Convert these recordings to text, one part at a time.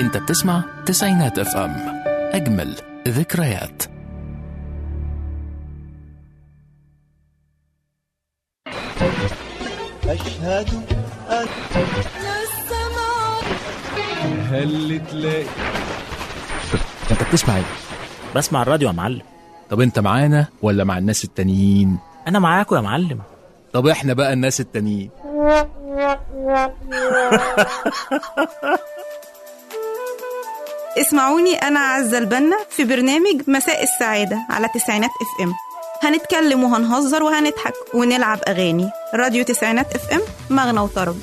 انت بتسمع تسعينات اف ام اجمل ذكريات أشهد أن هل تلاقي انت بتسمع ايه بسمع الراديو يا معلم طب انت معانا ولا مع الناس التانيين انا معاكم يا معلم طب احنا بقى الناس التانيين اسمعوني أنا عزة البنا في برنامج مساء السعادة على تسعينات اف ام هنتكلم وهنهزر وهنضحك ونلعب أغاني راديو تسعينات اف ام مغنى وطرب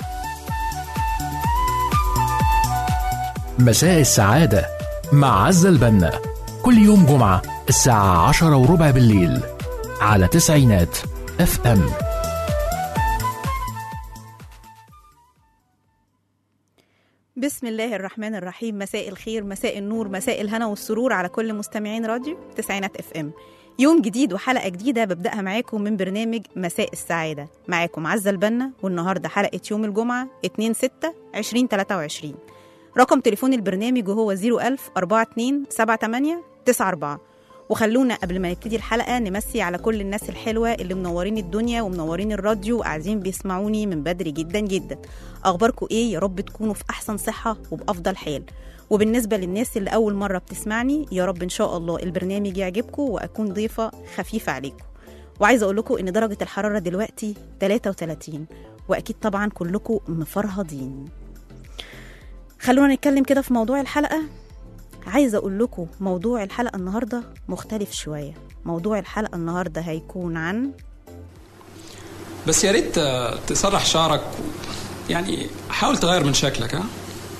مساء السعادة مع عزة البنا كل يوم جمعة الساعة عشرة وربع بالليل على تسعينات اف ام بسم الله الرحمن الرحيم مساء الخير مساء النور مساء الهنا والسرور على كل مستمعين راديو تسعينات اف ام يوم جديد وحلقة جديدة ببدأها معاكم من برنامج مساء السعادة معاكم عزة البنا والنهاردة حلقة يوم الجمعة 2 6 2023 رقم تليفون البرنامج وهو 01000 42 78 94 وخلونا قبل ما نبتدي الحلقة نمسي على كل الناس الحلوة اللي منورين الدنيا ومنورين الراديو وقاعدين بيسمعوني من بدري جدا جدا أخباركم إيه يا رب تكونوا في أحسن صحة وبأفضل حال وبالنسبة للناس اللي أول مرة بتسمعني يا رب إن شاء الله البرنامج يعجبكم وأكون ضيفة خفيفة عليكم وعايزة أقول لكم إن درجة الحرارة دلوقتي 33 وأكيد طبعا كلكم مفرهدين خلونا نتكلم كده في موضوع الحلقة عايزة أقول لكم موضوع الحلقة النهاردة مختلف شوية موضوع الحلقة النهاردة هيكون عن بس يا ريت آه، تسرح شعرك يعني حاول تغير من شكلك ها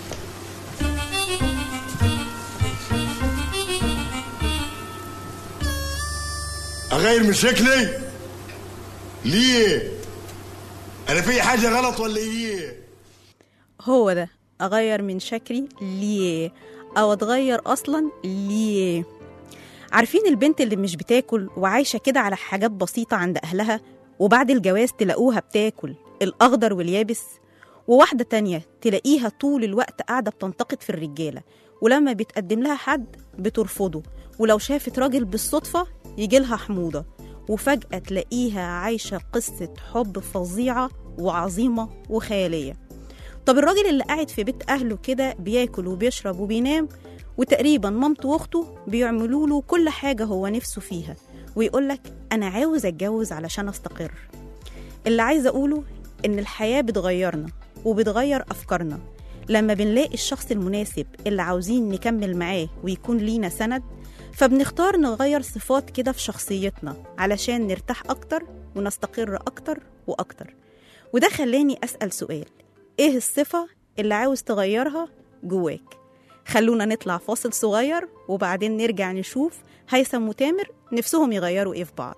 اغير من شكلي ليه انا في حاجه غلط ولا ايه هو ده أغير من شكلي ليه أو أتغير أصلا ليه عارفين البنت اللي مش بتاكل وعايشة كده على حاجات بسيطة عند أهلها وبعد الجواز تلاقوها بتاكل الأخضر واليابس وواحدة تانية تلاقيها طول الوقت قاعدة بتنتقد في الرجالة ولما بيتقدم لها حد بترفضه ولو شافت راجل بالصدفة يجيلها حموضة وفجأة تلاقيها عايشة قصة حب فظيعة وعظيمة وخيالية طب الراجل اللي قاعد في بيت أهله كده بياكل وبيشرب وبينام وتقريبا مامته واخته بيعملوا له كل حاجة هو نفسه فيها ويقولك أنا عاوز أتجوز علشان أستقر اللي عايزة أقوله إن الحياة بتغيرنا وبتغير أفكارنا لما بنلاقي الشخص المناسب اللي عاوزين نكمل معاه ويكون لينا سند فبنختار نغير صفات كده في شخصيتنا علشان نرتاح أكتر ونستقر أكتر وأكتر وده خلاني أسأل سؤال إيه الصفة اللي عاوز تغيرها جواك خلونا نطلع فاصل صغير وبعدين نرجع نشوف هيثم وتامر نفسهم يغيروا إيه في بعض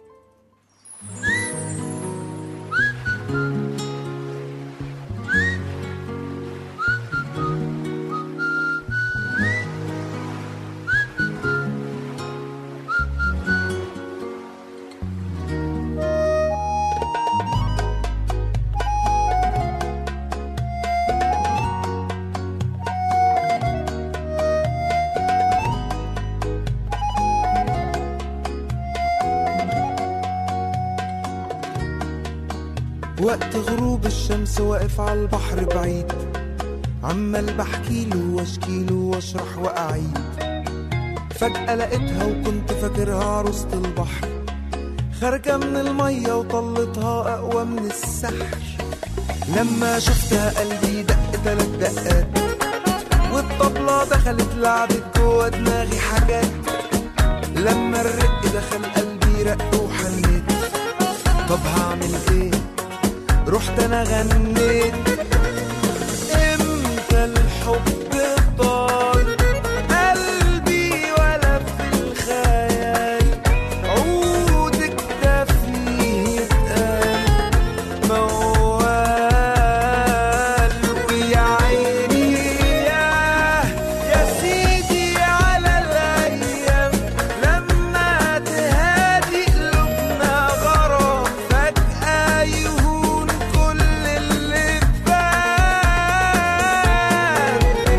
وقت غروب الشمس واقف على البحر بعيد عمال بحكيله واشكيله واشرح واعيد فجأة لقيتها وكنت فاكرها عروسة البحر خارجة من المية وطلتها أقوى من السحر لما شفتها قلبي دق تلات دقات والطبلة دخلت لعبت جوا دماغي حاجات لما الرق دخل قلبي رق وحنيت طب هعمل ايه رحت انا غنيت امتى الحب طال قلبي ولا في الخيال عودك ده فيه اتقال موال ويا عيني يا يا سيدي على الايام لما تهادي قلوبنا غرام فجأة يهون كل اللي فات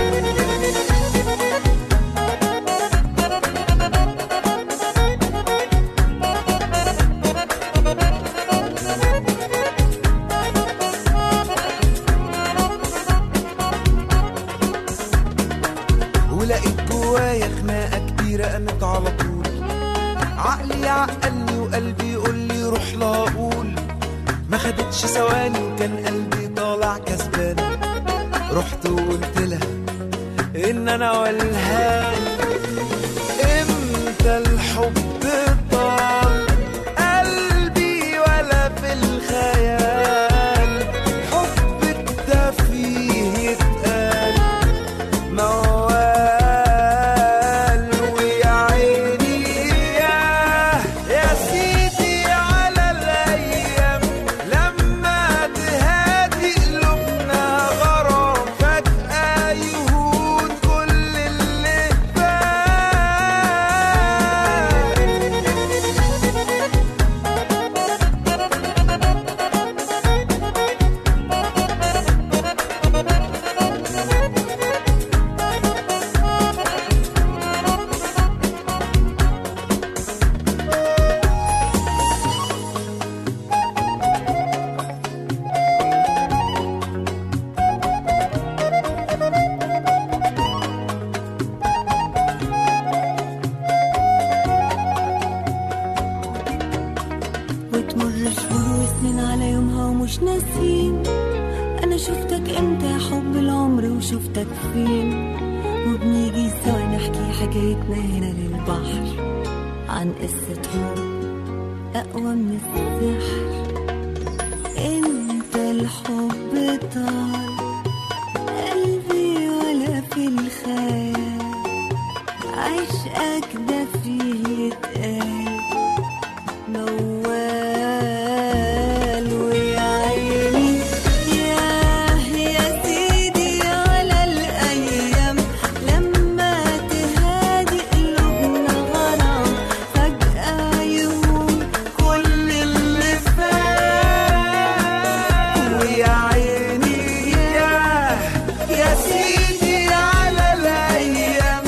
فاتش ثواني وكان قلبي طالع كسبان رحت وقلت لها ان انا والهان امتى الحب طال قلبي ولا في الخيال حب ده فيه يتقال موال ويا عيني ياه يا سيدي على الايام لما تهادي قلوبنا غرام فجأة يهون كل اللي فات وتمر شهور وسنين على يومها ومش ناسين انا شفتك امتى يا حب العمر وشفتك فين وبنيجي سوا نحكي حكايتنا هنا للبحر عن قصة حب أقوى من السحر انت الحب طال قلبي ولا في الخيال عشقك ده فيه يتقال موال ويا عيني ياه يا سيدي على الأيام لما تهادي قلوبنا غرام فجأة يهون كل اللي فات ويا عيني ياه يا سيدي على الايام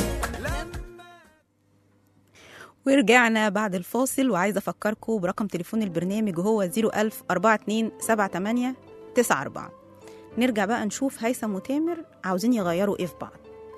ورجعنا بعد الفاصل وعايزة أفكركم برقم تليفون البرنامج وهو 01000 4278 94 نرجع بقى نشوف هيثم وتامر عاوزين يغيروا إيه في بعض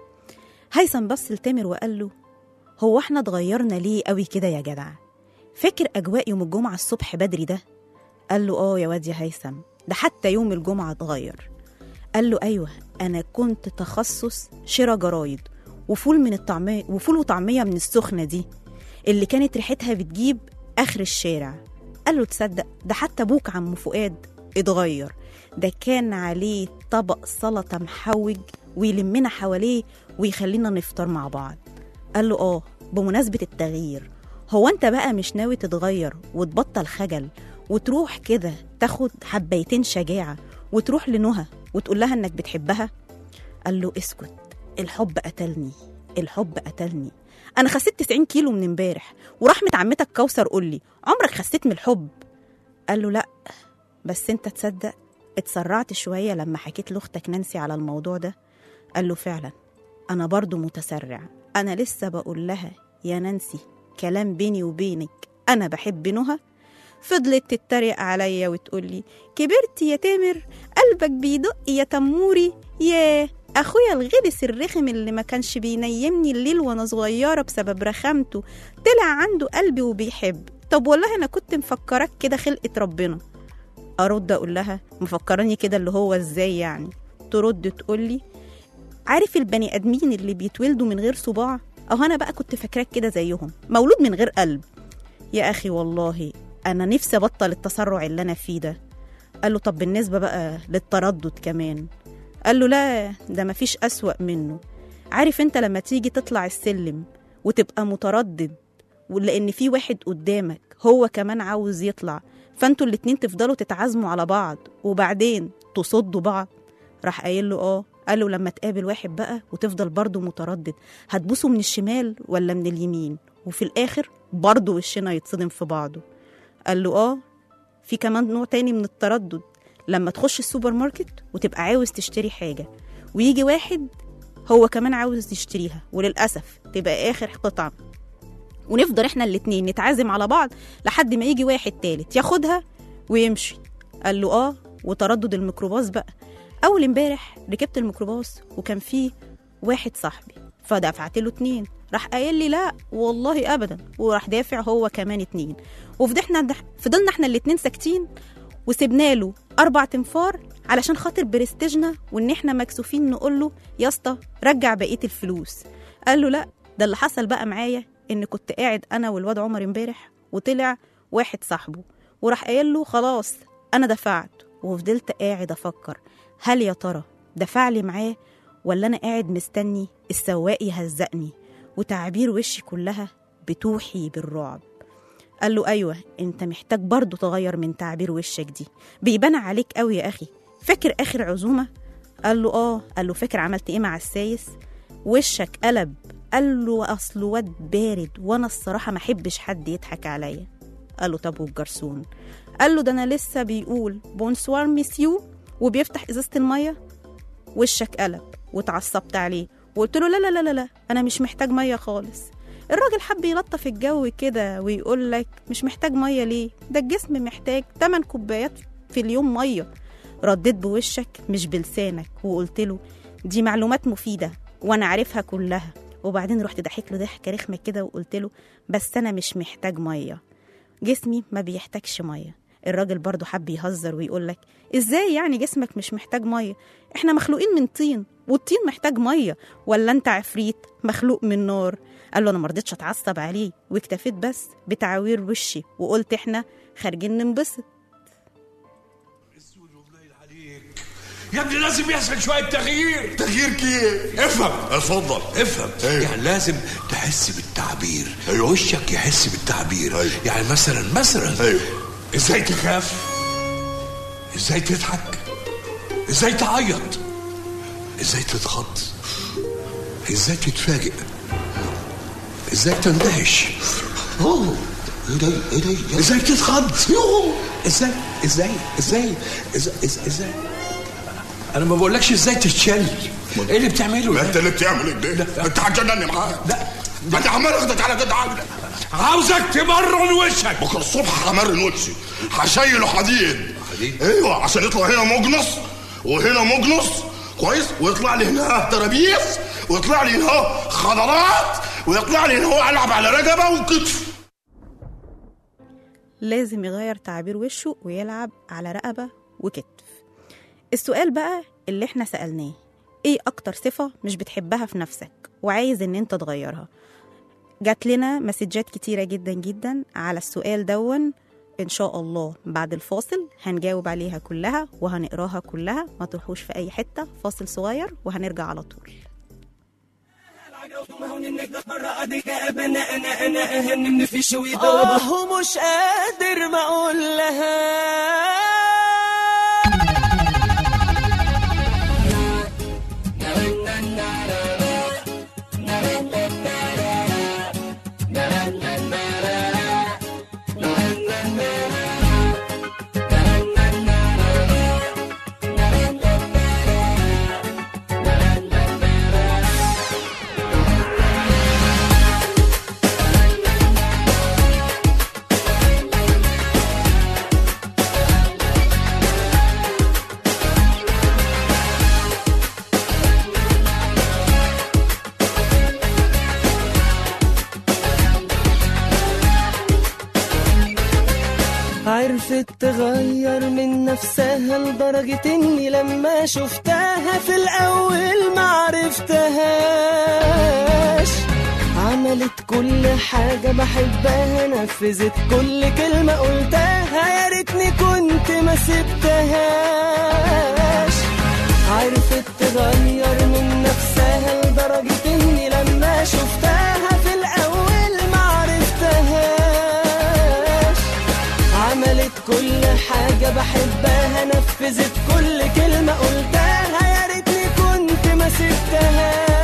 هيثم بص لتامر وقال له هو احنا اتغيرنا ليه قوي كده يا جدع فاكر أجواء يوم الجمعة الصبح بدري ده قال له اه يا واد يا هيثم ده حتى يوم الجمعة اتغير قال له أيوة أنا كنت تخصص شراء جرايد وفول من الطعمية وفول وطعمية من السخنة دي اللي كانت ريحتها بتجيب آخر الشارع قال له تصدق ده حتى أبوك عم فؤاد اتغير ده كان عليه طبق سلطة محوج ويلمنا حواليه ويخلينا نفطر مع بعض قال له اه بمناسبة التغيير هو انت بقى مش ناوي تتغير وتبطل خجل وتروح كده تاخد حبيتين شجاعة وتروح لنهى وتقول لها انك بتحبها قال له اسكت الحب قتلني الحب قتلني انا خسيت 90 كيلو من امبارح ورحمة عمتك كوثر قول لي عمرك خسيت من الحب قال له لا بس انت تصدق اتسرعت شوية لما حكيت لاختك نانسي على الموضوع ده قال له فعلا انا برضو متسرع انا لسه بقول لها يا نانسي كلام بيني وبينك انا بحب نهى فضلت تتريق عليا وتقول لي كبرت يا تامر قلبك بيدق يا تموري ياه اخويا الغلس الرخم اللي ما كانش بينيمني الليل وانا صغيره بسبب رخامته طلع عنده قلب وبيحب طب والله انا كنت مفكراك كده خلقه ربنا ارد اقول لها مفكراني كده اللي هو ازاي يعني ترد تقول لي عارف البني ادمين اللي بيتولدوا من غير صباع اهو انا بقى كنت فاكراك كده زيهم مولود من غير قلب يا اخي والله انا نفسي ابطل التسرع اللي انا فيه ده قال له طب بالنسبه بقى للتردد كمان قال له لا ده مفيش اسوأ منه عارف انت لما تيجي تطلع السلم وتبقى متردد ولان في واحد قدامك هو كمان عاوز يطلع فانتوا الاتنين تفضلوا تتعازموا على بعض وبعدين تصدوا بعض راح قايل له اه قال له لما تقابل واحد بقى وتفضل برضه متردد هتبوسه من الشمال ولا من اليمين وفي الاخر برضه وشنا يتصدم في بعضه قال له اه في كمان نوع تاني من التردد لما تخش السوبر ماركت وتبقى عاوز تشتري حاجة ويجي واحد هو كمان عاوز يشتريها وللأسف تبقى آخر قطعة ونفضل احنا الاتنين نتعازم على بعض لحد ما يجي واحد تالت ياخدها ويمشي قال له اه وتردد الميكروباص بقى اول امبارح ركبت الميكروباص وكان فيه واحد صاحبي فدفعت له اتنين راح قايل لي لا والله ابدا وراح دافع هو كمان اتنين وفضحنا فضلنا احنا الاتنين ساكتين وسبنا له اربع تنفار علشان خاطر برستيجنا وان احنا مكسوفين نقول له يا اسطى رجع بقيه الفلوس قال له لا ده اللي حصل بقى معايا ان كنت قاعد انا والواد عمر امبارح وطلع واحد صاحبه وراح قايل له خلاص انا دفعت وفضلت قاعد افكر هل يا ترى دفع لي معاه ولا انا قاعد مستني السواق يهزقني وتعابير وشي كلها بتوحي بالرعب قال له ايوه انت محتاج برضه تغير من تعبير وشك دي بيبان عليك قوي يا اخي فاكر اخر عزومه قال له اه قال له فاكر عملت ايه مع السايس وشك قلب قال له اصل واد بارد وانا الصراحه ما احبش حد يضحك عليا قال له طب والجرسون قال له ده انا لسه بيقول بونسوار ميسيو وبيفتح ازازه الميه وشك قلب واتعصبت عليه وقلت له لا لا لا لا لا انا مش محتاج ميه خالص الراجل حب يلطف الجو كده ويقول لك مش محتاج ميه ليه ده الجسم محتاج 8 كوبايات في اليوم ميه رديت بوشك مش بلسانك وقلت له دي معلومات مفيده وانا عارفها كلها وبعدين رحت ضحك له ضحكه رخمه كده وقلت له بس انا مش محتاج ميه جسمي ما بيحتاجش ميه الراجل برضه حب يهزر ويقول لك ازاي يعني جسمك مش محتاج ميه احنا مخلوقين من طين والطين محتاج ميه ولا انت عفريت مخلوق من نار قال له انا ما رضيتش اتعصب عليه واكتفيت بس بتعوير وشي وقلت احنا خارجين ننبسط يا ابني لازم يحصل شويه تغيير تغيير كيف افهم اتفضل افهم أيوة. يعني لازم تحس بالتعبير أيوة. وشك يحس بالتعبير أيوة. يعني مثلا مثلا ايوه ازاي تخاف ازاي تضحك ازاي تعيط ازاي تتخض ازاي تتفاجئ ازاي تندهش اوه ايه ده ايه ده ازاي تتخض يوه ازاي ازاي ازاي ازاي ازاي, إزاي؟ انا ما بقولكش ازاي تتشل ايه اللي بتعمله ما ده؟ انت اللي بتعمل كده انت هتجنني معاك لا انت عمال اخدك على كده عقلك عاوزك تمرن وشك بكره الصبح همرن وشي هشيله حديد حديد؟ ايوه عشان يطلع هنا مجنص وهنا مجنص كويس ويطلع لي هنا ترابيس ويطلع لي هنا خضرات ويطلع لي هنا العب على رقبه وكتف لازم يغير تعبير وشه ويلعب على رقبة وكتف السؤال بقى اللي احنا سألناه ايه اكتر صفة مش بتحبها في نفسك وعايز ان انت تغيرها جات لنا مسجات كتيرة جدا جدا على السؤال دون ان شاء الله بعد الفاصل هنجاوب عليها كلها وهنقراها كلها ما تروحوش في اي حتة فاصل صغير وهنرجع على طول اه مش قادر ما اقول لها عرفت تغير من نفسها لدرجة اني لما شفتها في الاول معرفتهاش عملت كل حاجة بحبها نفذت كل كلمة قلتها يا ريتني كنت ما سبتهاش عرفت تغير من نفسها لدرجة اني لما شفتها في الاول معرفتهاش عملت كل حاجة بحبها نفذت كل كلمة قلتها يا ريتني كنت ما سبتهاش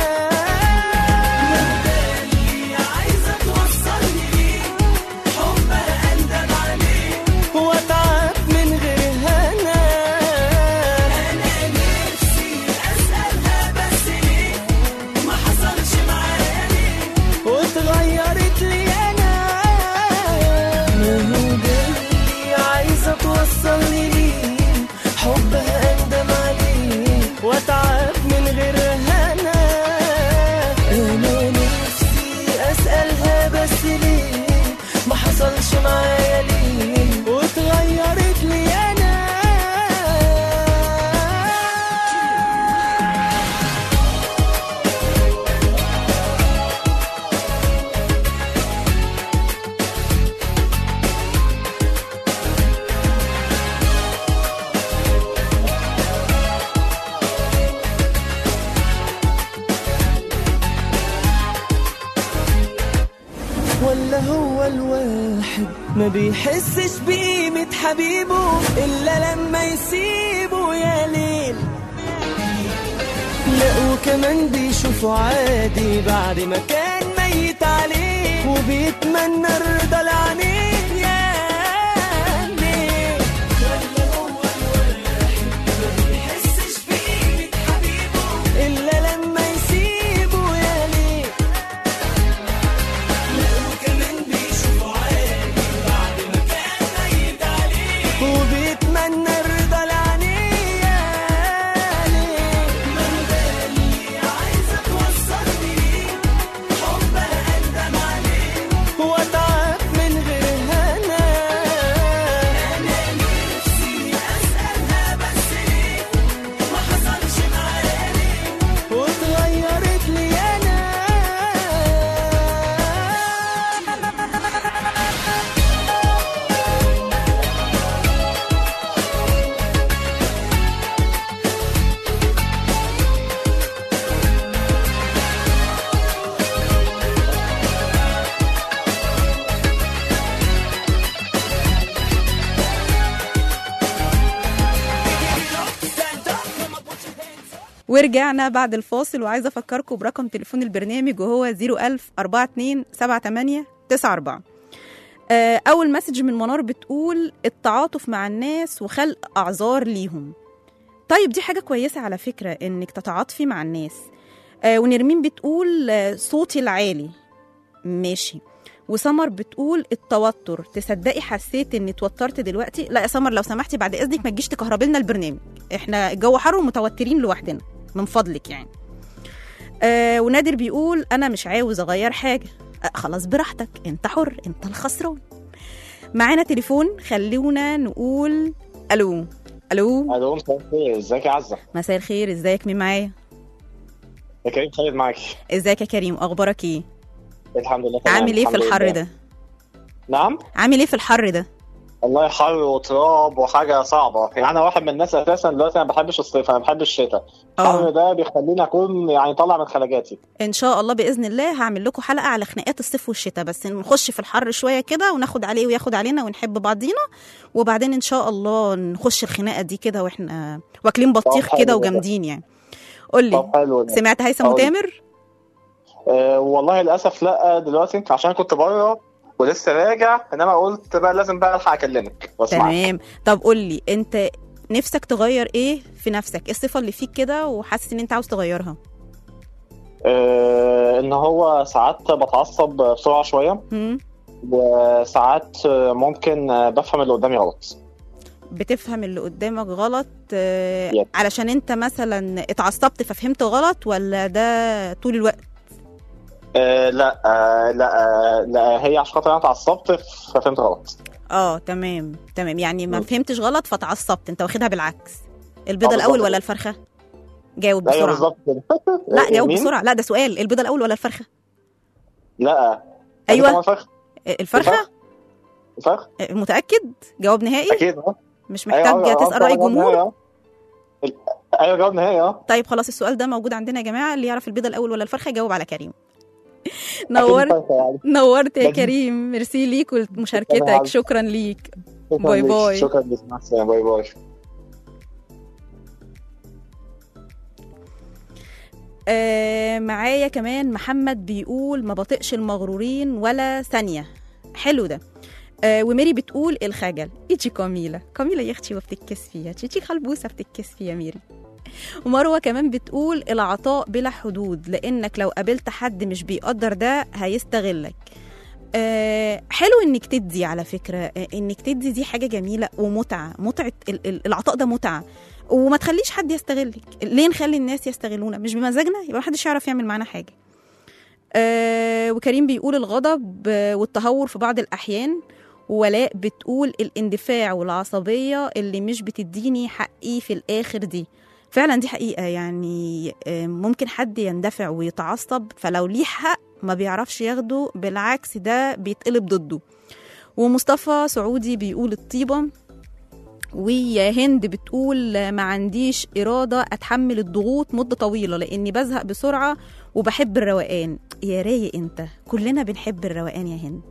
عايزة توصلني ليه حبها أندم عليه وأتعب من غيرها أنا أنا نفسي أسألها بس ليه ما حصلش معايا ليه واتغيرت لي أنا ما هو ده اللي عايزة توصلني ليه ما بيحسش بقيمة حبيبه إلا لما يسيبه يا ليل لا وكمان بيشوفه عادي بعد ما كان ميت عليه وبيتمنى الرضا لعينيه يا ليل ولا هو الواحد ما بيحسش بقيمة حبيبه إلا لما يسيبه يا ليل لا وكمان بيشوفه عادي بعد ما كان ميت عليه وبيتمنى الرضا لعينيه يا ليل من ده اللي عايزة توصلني حب أندم عليه وأتعب من غير هنا أنا نفسي أسألها بس ليه ما حصلش معايا ليه واتغيرت لي أنا ورجعنا بعد الفاصل وعايزه افكركم برقم تليفون البرنامج وهو 01000 42 78 94 آه، اول مسج من منار بتقول التعاطف مع الناس وخلق اعذار ليهم طيب دي حاجه كويسه على فكره انك تتعاطفي مع الناس آه، ونرمين بتقول آه، صوتي العالي ماشي وسمر بتقول التوتر تصدقي حسيت اني اتوترت دلوقتي لا يا سمر لو سمحتي بعد اذنك ما تجيش تكهربي لنا البرنامج احنا الجو حر ومتوترين لوحدنا من فضلك يعني آه ونادر بيقول انا مش عاوز اغير حاجه آه خلاص براحتك انت حر انت الخسران معانا تليفون خلونا نقول الو الو الو مساء الخير ازيك يا عزه مساء الخير ازيك مين معايا يا كريم خالد معاك ازيك يا كريم اخبارك ايه الحمد لله تمام عامل ايه في الحمد الحر لله. ده نعم عامل ايه في الحر ده والله حر وتراب وحاجه صعبه يعني انا واحد من الناس اساسا دلوقتي انا ما بحبش الصيف انا بحب الشتاء الحر ده بيخليني اكون يعني طالع من خلاجاتي ان شاء الله باذن الله هعمل لكم حلقه على خناقات الصيف والشتاء بس نخش في الحر شويه كده وناخد عليه وياخد علينا ونحب بعضينا وبعدين ان شاء الله نخش الخناقه دي كده واحنا واكلين بطيخ طب حلو كده ده. وجامدين يعني قول لي طب حلو ده. سمعت هيثم أقول- وتامر آه والله للاسف لا دلوقتي عشان كنت بره ولسه راجع انما قلت بقى لازم بقى الحق اكلمك واسمعك تمام طب قول لي انت نفسك تغير ايه في نفسك ايه الصفه اللي فيك كده وحاسس ان انت عاوز تغيرها آه ان هو ساعات بتعصب بسرعه شويه هم؟ وساعات آه، ممكن آه، بفهم اللي قدامي غلط بتفهم اللي قدامك غلط آه، يس. علشان انت مثلا اتعصبت ففهمت غلط ولا ده طول الوقت آه لا آه لا آه لا هي عشان خاطر انا اتعصبت ففهمت غلط اه تمام تمام يعني ما فهمتش غلط فتعصبت انت واخدها بالعكس البيضه آه، الاول بالظبط ولا الفرخه جاوب ايوه بسرعه بالظبط كده لا جاوب مين؟ بسرعه لا ده سؤال البيضه الاول ولا الفرخه لا أيوة. طبعاً الفرخ الفرخه الفرخ متاكد جواب نهائي اكيد اه مش أيوة، محتاج آه، آه، تسال راي طبعاً جواب نهائي، الجمهور آه. ال- ايوه جواب نهائي اه طيب خلاص السؤال ده موجود عندنا يا جماعه اللي يعرف البيضه الاول ولا الفرخه يجاوب على كريم أكيد نورت الفرخة يعني. نورت يا بديهي. كريم ميرسي ليك شكراً ولمشاركتك يا شكرا ليك شكراً باي ليك. باي. شكرا لك مع السلامه باي باي آه معايا كمان محمد بيقول ما بطيقش المغرورين ولا ثانية حلو ده آه وميري بتقول الخجل ايجي كاميلا كاميلا يا اختي وبتتكس فيها تيجي خلبوسة بتتكس فيها ميري ومروة كمان بتقول العطاء بلا حدود لانك لو قابلت حد مش بيقدر ده هيستغلك آه حلو انك تدي على فكرة آه انك تدي دي حاجة جميلة ومتعة متعة ال- ال- العطاء ده متعة وما تخليش حد يستغلك ليه نخلي الناس يستغلونا مش بمزاجنا يبقى محدش يعرف يعمل معانا حاجة آه وكريم بيقول الغضب آه، والتهور في بعض الأحيان وولاء بتقول الاندفاع والعصبية اللي مش بتديني حقي في الآخر دي فعلا دي حقيقة يعني آه، ممكن حد يندفع ويتعصب فلو ليه حق ما بيعرفش ياخده بالعكس ده بيتقلب ضده ومصطفى سعودي بيقول الطيبة ويا هند بتقول ما عنديش إرادة أتحمل الضغوط مدة طويلة لأني بزهق بسرعة وبحب الروقان يا رايق أنت كلنا بنحب الروقان يا هند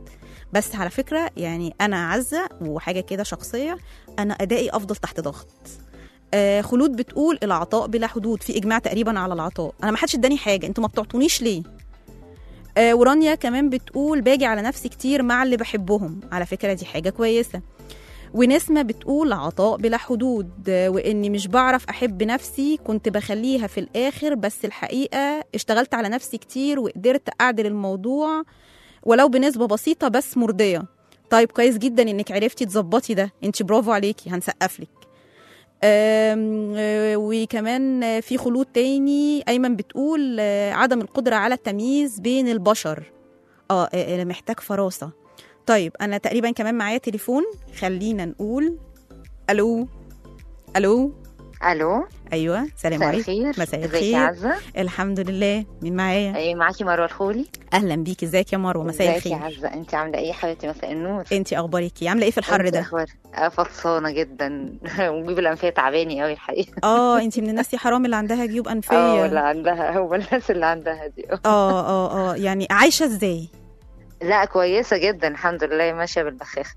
بس على فكره يعني انا عزه وحاجه كده شخصيه انا ادائي افضل تحت ضغط آه خلود بتقول العطاء بلا حدود في اجماع تقريبا على العطاء انا ما حدش اداني حاجه انتوا ما بتعطونيش ليه آه ورانيا كمان بتقول باجي على نفسي كتير مع اللي بحبهم على فكره دي حاجه كويسه ونسمة بتقول عطاء بلا حدود آه، وإني مش بعرف أحب نفسي كنت بخليها في الآخر بس الحقيقة اشتغلت على نفسي كتير وقدرت أعدل الموضوع ولو بنسبة بسيطة بس مرضية طيب كويس جدا إنك عرفتي تظبطي ده انت برافو عليكي هنسقف لك آم، آه، وكمان آه، في خلود تاني أيمن بتقول آه، عدم القدرة على التمييز بين البشر اه آه، محتاج فراسة طيب انا تقريبا كمان معايا تليفون خلينا نقول الو الو الو ايوه سلام مساء عليكم الخير. مساء ازيك يا الخير عزة؟ الحمد لله مين معايا ايه معاكي مروه الخولي اهلا بيكي ازيك يا مروه مساء ازيك يا الخير عزه انت عامله ايه يا حبيبتي مساء النور انت اخبارك إيه؟ عامله ايه في الحر انت ده اخبار آه، فطسانه جدا وجيب الانفيه تعباني قوي الحقيقه اه انت من الناس يا حرام اللي عندها جيوب اه انفيه اللي عندها هو الناس اللي عندها دي اه اه اه يعني عايشه ازاي لا كويسه جدا الحمد لله ماشيه بالبخاخه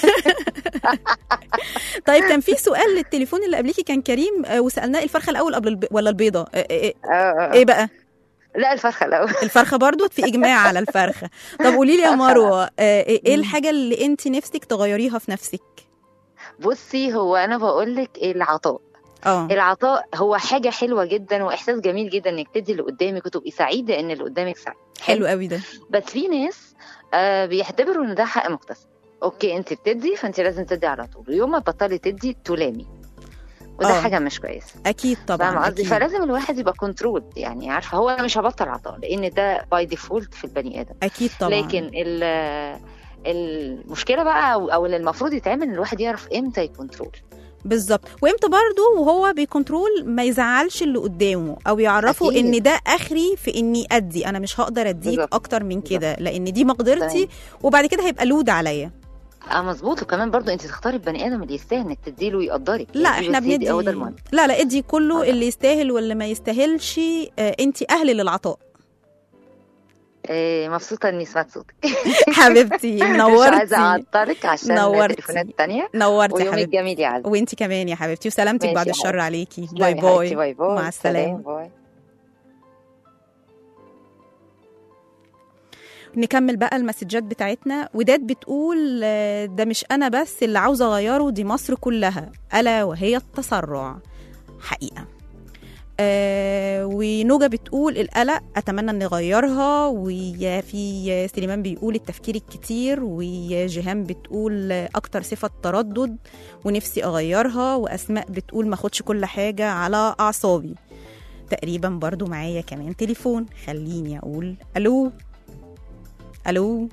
طيب كان في سؤال للتليفون اللي قبليكي كان كريم آه، وسالناه الفرخه الاول قبل الب... ولا البيضه آه، آه، آه، ايه بقى لا الفرخه الاول الفرخه برضو في اجماع على الفرخه طب قولي لي يا مروه آه، ايه الحاجه اللي انت نفسك تغيريها في نفسك بصي هو انا بقول لك العطاء اه العطاء هو حاجه حلوه جدا واحساس جميل جدا انك تدي اللي قدامك وتبقي سعيده ان اللي قدامك سعيد حلو قوي ده بس في ناس آه بيعتبروا ان ده حق مكتسب اوكي انت بتدي فانت لازم تدي على طول ويوم ما تبطلي تدي تلامي وده آه. حاجه مش كويسه اكيد طبعا فاهمه قصدي أكيد. فلازم الواحد يبقى كنترول يعني عارفه هو انا مش هبطل عطاء لان ده باي ديفولت في البني ادم اكيد طبعا لكن ال- المشكله بقى او أو اللي المفروض يتعمل ان الواحد يعرف امتى يكنترول بالظبط وامتى برضو وهو بيكنترول ما يزعلش اللي قدامه او يعرفه أكيد. ان ده اخري في اني ادي انا مش هقدر اديك بالظبط. اكتر من كده لان دي مقدرتي وبعد كده هيبقى لود عليا اه مظبوط وكمان برضو انت تختاري البني ادم اللي يستاهل انك تديله ويقدرك لا يعني احنا بس هي دي- بندي هو ده المهم لا لا ادي كله اللي يستاهل واللي ما يستاهلش آه انت اهل للعطاء إيه مبسوطه اني سمعت صوتك حبيبتي مش نورتي عايزه اعطلك عشان نورتي. التليفونات التانية نورتي ويومك حبيبتي جميل يا عزة وانت كمان يا حبيبتي وسلامتك ماشي بعد يا الشر حبيبتي. عليكي تسلمي باي يا باي حبيبتي، باي باي مع السلامه سلام، باي نكمل بقى المسجات بتاعتنا وداد بتقول آه، ده مش انا بس اللي عاوزه اغيره دي مصر كلها الا وهي التسرع حقيقه آه ونوجا بتقول القلق اتمنى ان اغيرها وفي سليمان بيقول التفكير الكتير وجيهان بتقول اكتر صفه تردد ونفسي اغيرها واسماء بتقول ما اخدش كل حاجه على اعصابي تقريبا برضو معايا كمان تليفون خليني اقول الو الو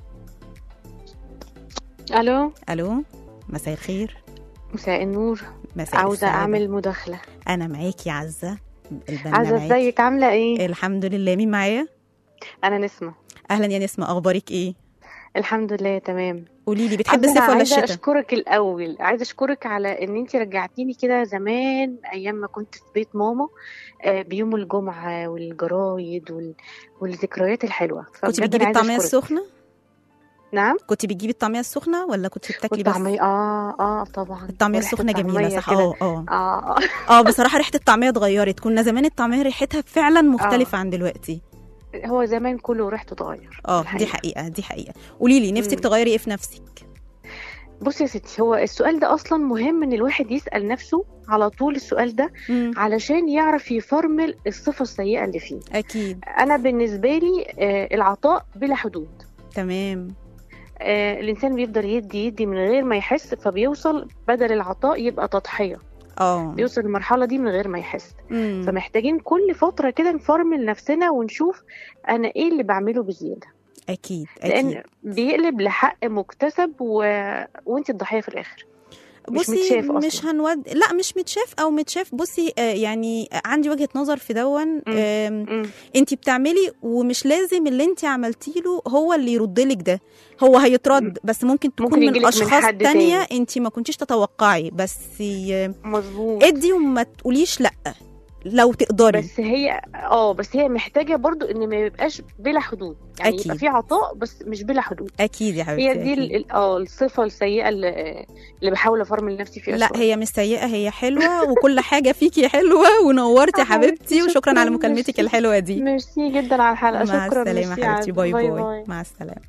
الو الو مساء الخير مساء النور مساء عاوزه السعادة. اعمل مداخله انا معاكي عزه البنا عايزه معاكي. ازيك عامله ايه الحمد لله مين معايا انا نسمه اهلا يا نسمه اخبارك ايه الحمد لله تمام قولي لي بتحبي عايزة- الصيف ولا عايزه الشتاء اشكرك الاول عايزه اشكرك على ان انت رجعتيني كده زمان ايام ما كنت في بيت ماما آه، بيوم الجمعه والجرايد وال... والذكريات الحلوه كنت فبجد بتجيبي أنا عايزة الطعميه أشكرك. السخنه نعم كنت بتجيبي الطعميه السخنه ولا كنت بتاكلي بس والطعميه اه اه طبعا الطعميه وريحة السخنه جميله الطعمية صح كده. اه اه اه اه بصراحه ريحه الطعميه اتغيرت كنا زمان الطعميه ريحتها فعلا مختلفه عن دلوقتي هو زمان كله ريحته اتغير اه دي حقيقه دي حقيقه قولي لي نفسك مم. تغيري ايه في نفسك بصي يا ستي هو السؤال ده اصلا مهم ان الواحد يسال نفسه على طول السؤال ده علشان يعرف يفرمل الصفه السيئه اللي فيه اكيد انا بالنسبه لي آه، العطاء بلا حدود تمام آه، الانسان بيفضل يدي يدي من غير ما يحس فبيوصل بدل العطاء يبقى تضحيه اه بيوصل للمرحله دي من غير ما يحس مم. فمحتاجين كل فتره كده نفرمل نفسنا ونشوف انا ايه اللي بعمله بزياده اكيد اكيد لان بيقلب لحق مكتسب و... وانت الضحيه في الاخر مش بصي متشاف مش اصلا هنود لا مش متشاف او متشاف بصي آه يعني عندي وجهة نظر في دون انت بتعملي ومش لازم اللي انت عملتي له هو اللي يرد لك ده هو هيترد بس ممكن تكون ممكن من يجيلك من اشخاص حد تانية تاني. انت ما كنتيش تتوقعي بس ي- مظبوط ادي وما تقوليش لا لو تقدري بس هي اه بس هي محتاجه برضو ان ما يبقاش بلا حدود يعني أكيد. يبقى في عطاء بس مش بلا حدود اكيد يا حبيبتي هي دي أكيد. ال- ال- اه الصفه السيئه اللي, اللي بحاول افرمل نفسي فيها لا شوية. هي مش سيئة هي حلوة وكل حاجة فيكي حلوة ونورتي يا حبيبتي وشكرا على مكالمتك ميرسي. الحلوة دي ميرسي جدا على الحلقه مع شكرا السلامة ميرسي حبيبتي على- باي باي مع السلامة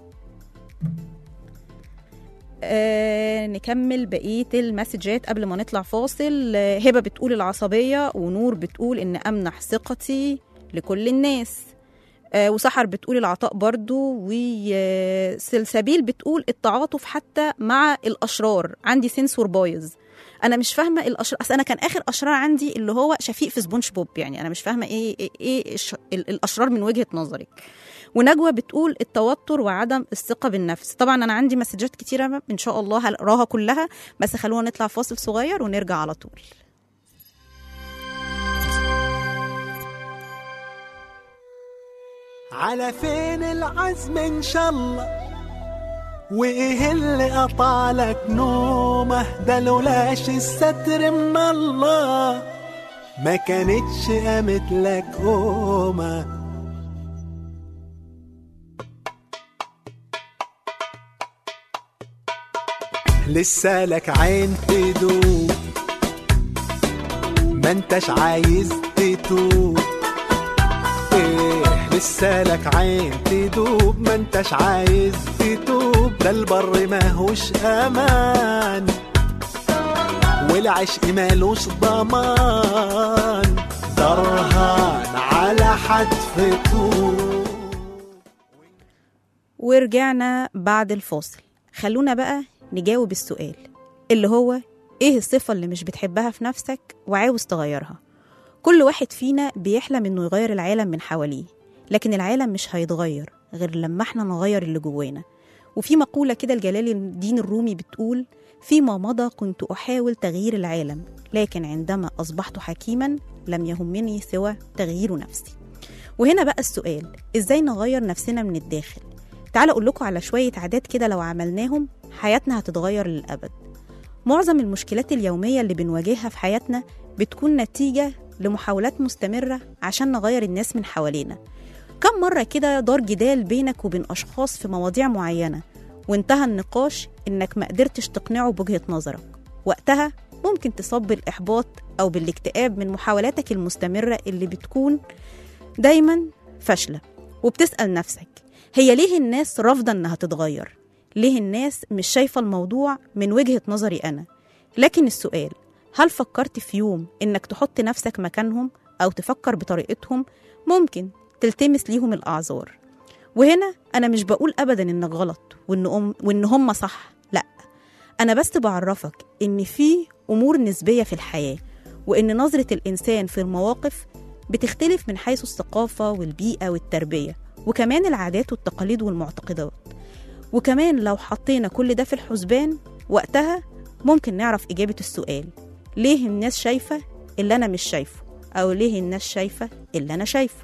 آه نكمل بقية المسجات قبل ما نطلع فاصل آه هبة بتقول العصبية ونور بتقول إن أمنح ثقتي لكل الناس آه وسحر بتقول العطاء برضو وسلسبيل بتقول التعاطف حتى مع الأشرار عندي سنسور بايظ انا مش فاهمه الاشرار اصل انا كان اخر اشرار عندي اللي هو شفيق في سبونج بوب يعني انا مش فاهمه ايه ايه, إيه الش- ال- الاشرار من وجهه نظرك ونجوى بتقول التوتر وعدم الثقه بالنفس طبعا انا عندي مسجات كتيره ان شاء الله هقراها كلها بس خلونا نطلع فاصل صغير ونرجع على طول على فين العزم ان شاء الله وايه اللي قطع لك نومه ده لولاش الستر من الله ما كانتش قامت لك قومه لسه لك عين تدوب ما انتش عايز تتوب ايه لسه لك عين تدوب ما انتش عايز تتوب ده البر ماهوش امان والعشق مالوش ضمان درهان على حتف طوب ورجعنا بعد الفاصل خلونا بقى نجاوب السؤال اللي هو ايه الصفة اللي مش بتحبها في نفسك وعاوز تغيرها كل واحد فينا بيحلم انه يغير العالم من حواليه لكن العالم مش هيتغير غير لما احنا نغير اللي جوانا وفي مقولة كده لجلال الدين الرومي بتقول فيما مضى كنت أحاول تغيير العالم لكن عندما أصبحت حكيما لم يهمني سوى تغيير نفسي وهنا بقى السؤال ازاي نغير نفسنا من الداخل تعالوا اقول لكم على شويه عادات كده لو عملناهم حياتنا هتتغير للابد معظم المشكلات اليوميه اللي بنواجهها في حياتنا بتكون نتيجه لمحاولات مستمره عشان نغير الناس من حوالينا كم مره كده دار جدال بينك وبين اشخاص في مواضيع معينه وانتهى النقاش انك ما قدرتش تقنعه بوجهه نظرك وقتها ممكن تصاب بالاحباط او بالاكتئاب من محاولاتك المستمره اللي بتكون دايما فاشله وبتسال نفسك هي ليه الناس رافضه انها تتغير ليه الناس مش شايفه الموضوع من وجهه نظري انا لكن السؤال هل فكرت في يوم انك تحط نفسك مكانهم او تفكر بطريقتهم ممكن تلتمس ليهم الاعذار وهنا انا مش بقول ابدا انك غلط وان أم وان هم صح لا انا بس بعرفك ان في امور نسبيه في الحياه وان نظره الانسان في المواقف بتختلف من حيث الثقافه والبيئه والتربيه وكمان العادات والتقاليد والمعتقدات وكمان لو حطينا كل ده في الحسبان وقتها ممكن نعرف إجابة السؤال ليه الناس شايفة اللي أنا مش شايفه أو ليه الناس شايفة اللي أنا شايفه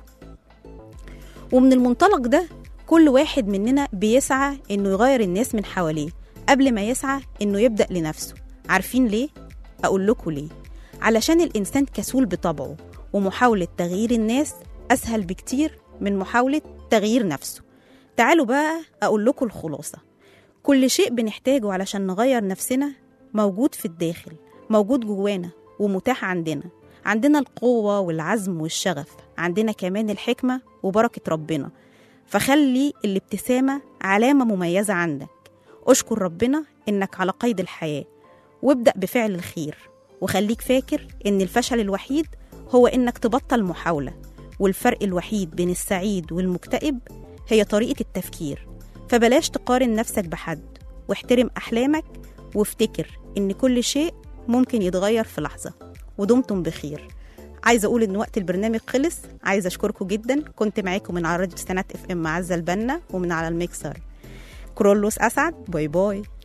ومن المنطلق ده كل واحد مننا بيسعى إنه يغير الناس من حواليه قبل ما يسعى إنه يبدأ لنفسه عارفين ليه؟ أقول لكم ليه علشان الإنسان كسول بطبعه ومحاولة تغيير الناس أسهل بكتير من محاولة تغيير نفسه تعالوا بقى أقول لكم الخلاصة كل شيء بنحتاجه علشان نغير نفسنا موجود في الداخل موجود جوانا ومتاح عندنا عندنا القوة والعزم والشغف عندنا كمان الحكمة وبركة ربنا فخلي الابتسامة علامة مميزة عندك أشكر ربنا إنك على قيد الحياة وابدأ بفعل الخير وخليك فاكر إن الفشل الوحيد هو إنك تبطل محاولة والفرق الوحيد بين السعيد والمكتئب هي طريقة التفكير فبلاش تقارن نفسك بحد واحترم أحلامك وافتكر إن كل شيء ممكن يتغير في لحظة ودمتم بخير عايزة أقول إن وقت البرنامج خلص عايزة أشكركم جدا كنت معاكم من على راديو سنات اف ام معزة البنا ومن على الميكسر كرولوس أسعد باي باي